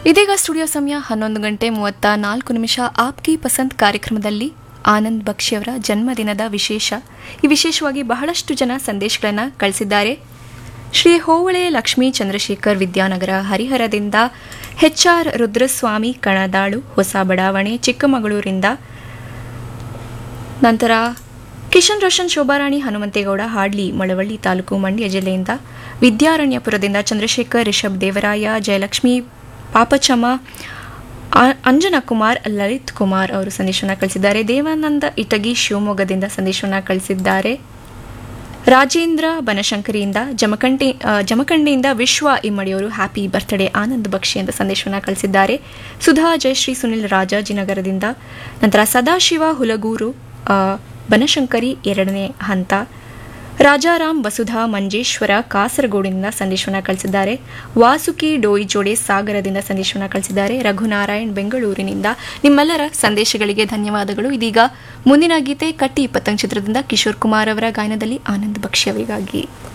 ಇದೀಗ ಸ್ಟುಡಿಯೋ ಸಮಯ ಹನ್ನೊಂದು ಗಂಟೆ ಮೂವತ್ತ ನಾಲ್ಕು ನಿಮಿಷ ಆಪ್ಕಿ ಪಸಂದ್ ಕಾರ್ಯಕ್ರಮದಲ್ಲಿ ಆನಂದ್ ಬಕ್ಷಿ ಅವರ ಜನ್ಮದಿನದ ವಿಶೇಷ ಈ ವಿಶೇಷವಾಗಿ ಬಹಳಷ್ಟು ಜನ ಸಂದೇಶಗಳನ್ನು ಕಳಿಸಿದ್ದಾರೆ ಶ್ರೀ ಹೋವಳೆ ಲಕ್ಷ್ಮೀ ಚಂದ್ರಶೇಖರ್ ವಿದ್ಯಾನಗರ ಹರಿಹರದಿಂದ ಎಚ್ ಆರ್ ರುದ್ರಸ್ವಾಮಿ ಕಣದಾಳು ಹೊಸ ಬಡಾವಣೆ ಚಿಕ್ಕಮಗಳೂರಿಂದ ನಂತರ ಕಿಶನ್ ರೋಷನ್ ಶೋಭಾರಾಣಿ ಹನುಮಂತೇಗೌಡ ಹಾಡ್ಲಿ ಮಳವಳ್ಳಿ ತಾಲೂಕು ಮಂಡ್ಯ ಜಿಲ್ಲೆಯಿಂದ ವಿದ್ಯಾರಣ್ಯಪುರದಿಂದ ಚಂದ್ರಶೇಖರ್ ರಿಷಬ್ ದೇವರಾಯ ಜಯಲಕ್ಷ್ಮಿ ಪಾಪಚಮ ಆ- ಅಂಜನಾ ಕುಮಾರ್ ಲಲಿತ್ ಕುಮಾರ್ ಅವರು ಸಂದೇಶವನ್ನು ಕಳಿಸಿದ್ದಾರೆ ದೇವಾನಂದ ಇಟಗಿ ಶಿವಮೊಗ್ಗದಿಂದ ಸಂದೇಶವನ್ನು ಕಳಿಸಿದ್ದಾರೆ ರಾಜೇಂದ್ರ ಬನಶಂಕರಿಯಿಂದ ಜಮಖಂಡಿ ಆ, ಜಮಖಂಡಿಯಿಂದ ವಿಶ್ವ ಇಮ್ಮಡಿಯವರು ಹ್ಯಾಪಿ ಬರ್ತ್ಡೇ ಆನಂದ್ ಬಕ್ಷಿ ಅಂತ ಸಂದೇಶವನ್ನು ಕಳಿಸಿದ್ದಾರೆ ಸುಧಾ ಜಯಶ್ರೀ ಸುನಿಲ್ ರಾಜಾಜಿನಗರದಿಂದ ನಂತರ ಸದಾಶಿವ ಹುಲಗೂರು ಆ, ಬನಶಂಕರಿ ಎರಡನೇ ಹಂತ ರಾಜಾರಾಮ್ ವಸುಧಾ ಮಂಜೇಶ್ವರ ಕಾಸರಗೋಡಿನಿಂದ ಸಂದೇಶವನ್ನು ಕಳಿಸಿದ್ದಾರೆ ವಾಸುಕಿ ಡೋಯಿ ಜೋಡೆ ಸಾಗರದಿಂದ ಸಂದೇಶವನ್ನು ಕಳಿಸಿದ್ದಾರೆ ರಘುನಾರಾಯಣ್ ಬೆಂಗಳೂರಿನಿಂದ ನಿಮ್ಮೆಲ್ಲರ ಸಂದೇಶಗಳಿಗೆ ಧನ್ಯವಾದಗಳು ಇದೀಗ ಮುಂದಿನ ಗೀತೆ ಕಟ್ಟಿ ಇಪ್ಪತ್ತಂಗ್ ಚಿತ್ರದಿಂದ ಕಿಶೋರ್ ಕುಮಾರ್ ಅವರ ಗಾಯನದಲ್ಲಿ ಆನಂದ್ ಬಕ್ಷಿ ಅವರಿಗಾಗಿ